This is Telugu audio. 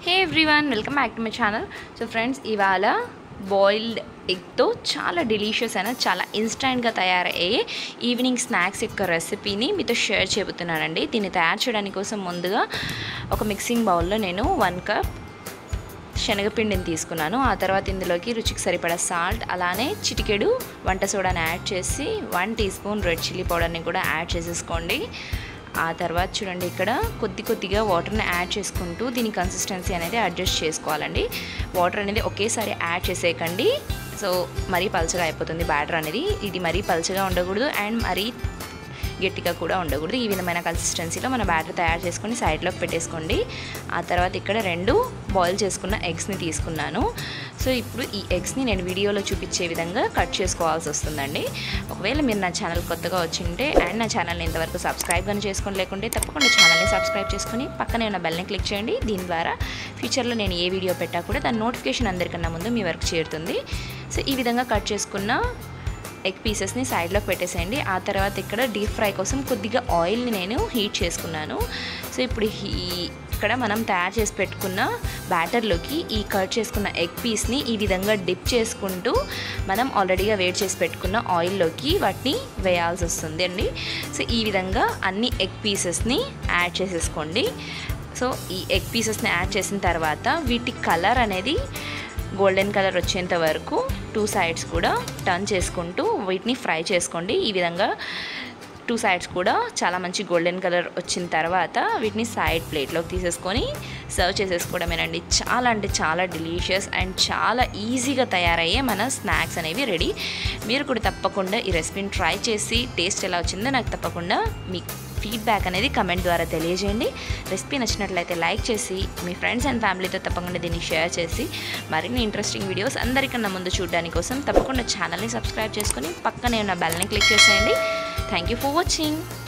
hey everyone welcome back to my channel so friends ఇవాళ బాయిల్డ్ ఎగ్తో చాలా డెలీషియస్ అయిన చాలా ఇన్స్టెంట్గా తయారయ్యే ఈవినింగ్ స్నాక్స్ యొక్క రెసిపీని మీతో షేర్ చెబుతున్నానండి దీన్ని తయారు చేయడానికి కోసం ముందుగా ఒక మిక్సింగ్ బౌల్లో నేను వన్ కప్ శనగపిండిని తీసుకున్నాను ఆ తర్వాత ఇందులోకి రుచికి సరిపడా సాల్ట్ అలానే చిటికెడు వంట సోడాని యాడ్ చేసి one teaspoon red chilli పౌడర్ని కూడా యాడ్ చేసేసుకోండి ఆ తర్వాత చూడండి ఇక్కడ కొద్ది కొద్దిగా వాటర్ని యాడ్ చేసుకుంటూ దీని కన్సిస్టెన్సీ అనేది అడ్జస్ట్ చేసుకోవాలండి వాటర్ అనేది ఒకేసారి యాడ్ చేసేయకండి సో మరీ పలుచగా అయిపోతుంది బ్యాటర్ అనేది ఇది మరీ పలుచగా ఉండకూడదు అండ్ మరీ గట్టిగా కూడా ఉండకూడదు ఈ విధమైన కన్సిస్టెన్సీలో మన బ్యాటర్ తయారు చేసుకొని సైడ్లోకి పెట్టేసుకోండి ఆ తర్వాత ఇక్కడ రెండు బాయిల్ చేసుకున్న ఎగ్స్ని తీసుకున్నాను సో ఇప్పుడు ఈ ఎగ్స్ని నేను వీడియోలో చూపించే విధంగా కట్ చేసుకోవాల్సి వస్తుందండి ఒకవేళ మీరు నా ఛానల్ కొత్తగా వచ్చింటే అండ్ నా ఛానల్ని ఇంతవరకు సబ్స్క్రైబ్ కానీ చేసుకొని లేకుంటే తప్పకుండా ఛానల్ని సబ్స్క్రైబ్ చేసుకొని పక్కనే ఉన్న బెల్ని క్లిక్ చేయండి దీని ద్వారా ఫ్యూచర్లో నేను ఏ వీడియో పెట్టా కూడా దాని నోటిఫికేషన్ అందరికన్నా ముందు మీ వరకు చేరుతుంది సో ఈ విధంగా కట్ చేసుకున్న ఎగ్ పీసెస్ని సైడ్లోకి పెట్టేసేయండి ఆ తర్వాత ఇక్కడ డీప్ ఫ్రై కోసం కొద్దిగా ఆయిల్ని నేను హీట్ చేసుకున్నాను సో ఇప్పుడు హీ ఇక్కడ మనం తయారు చేసి పెట్టుకున్న బ్యాటర్లోకి ఈ కట్ చేసుకున్న ఎగ్ పీస్ని ఈ విధంగా డిప్ చేసుకుంటూ మనం ఆల్రెడీగా వేడి చేసి పెట్టుకున్న ఆయిల్లోకి వాటిని వేయాల్సి వస్తుంది అండి సో ఈ విధంగా అన్ని ఎగ్ పీసెస్ని యాడ్ చేసేసుకోండి సో ఈ ఎగ్ పీసెస్ని యాడ్ చేసిన తర్వాత వీటి కలర్ అనేది గోల్డెన్ కలర్ వచ్చేంత వరకు టూ సైడ్స్ కూడా టర్న్ చేసుకుంటూ వీటిని ఫ్రై చేసుకోండి ఈ విధంగా టూ సైడ్స్ కూడా చాలా మంచి గోల్డెన్ కలర్ వచ్చిన తర్వాత వీటిని సైడ్ ప్లేట్లోకి తీసేసుకొని సర్వ్ చేసేసుకోవడమేనండి చాలా అంటే చాలా డెలీషియస్ అండ్ చాలా ఈజీగా తయారయ్యే మన స్నాక్స్ అనేవి రెడీ మీరు కూడా తప్పకుండా ఈ రెసిపీని ట్రై చేసి టేస్ట్ ఎలా వచ్చిందో నాకు తప్పకుండా మీ ఫీడ్బ్యాక్ అనేది కమెంట్ ద్వారా తెలియజేయండి రెసిపీ నచ్చినట్లయితే లైక్ చేసి మీ ఫ్రెండ్స్ అండ్ ఫ్యామిలీతో తప్పకుండా దీన్ని షేర్ చేసి మరిన్ని ఇంట్రెస్టింగ్ వీడియోస్ అందరికన్నా ముందు చూడడానికి కోసం తప్పకుండా ఛానల్ని సబ్స్క్రైబ్ చేసుకొని పక్కనే ఉన్న బెల్ని క్లిక్ చేసేయండి థ్యాంక్ యూ ఫర్ వాచింగ్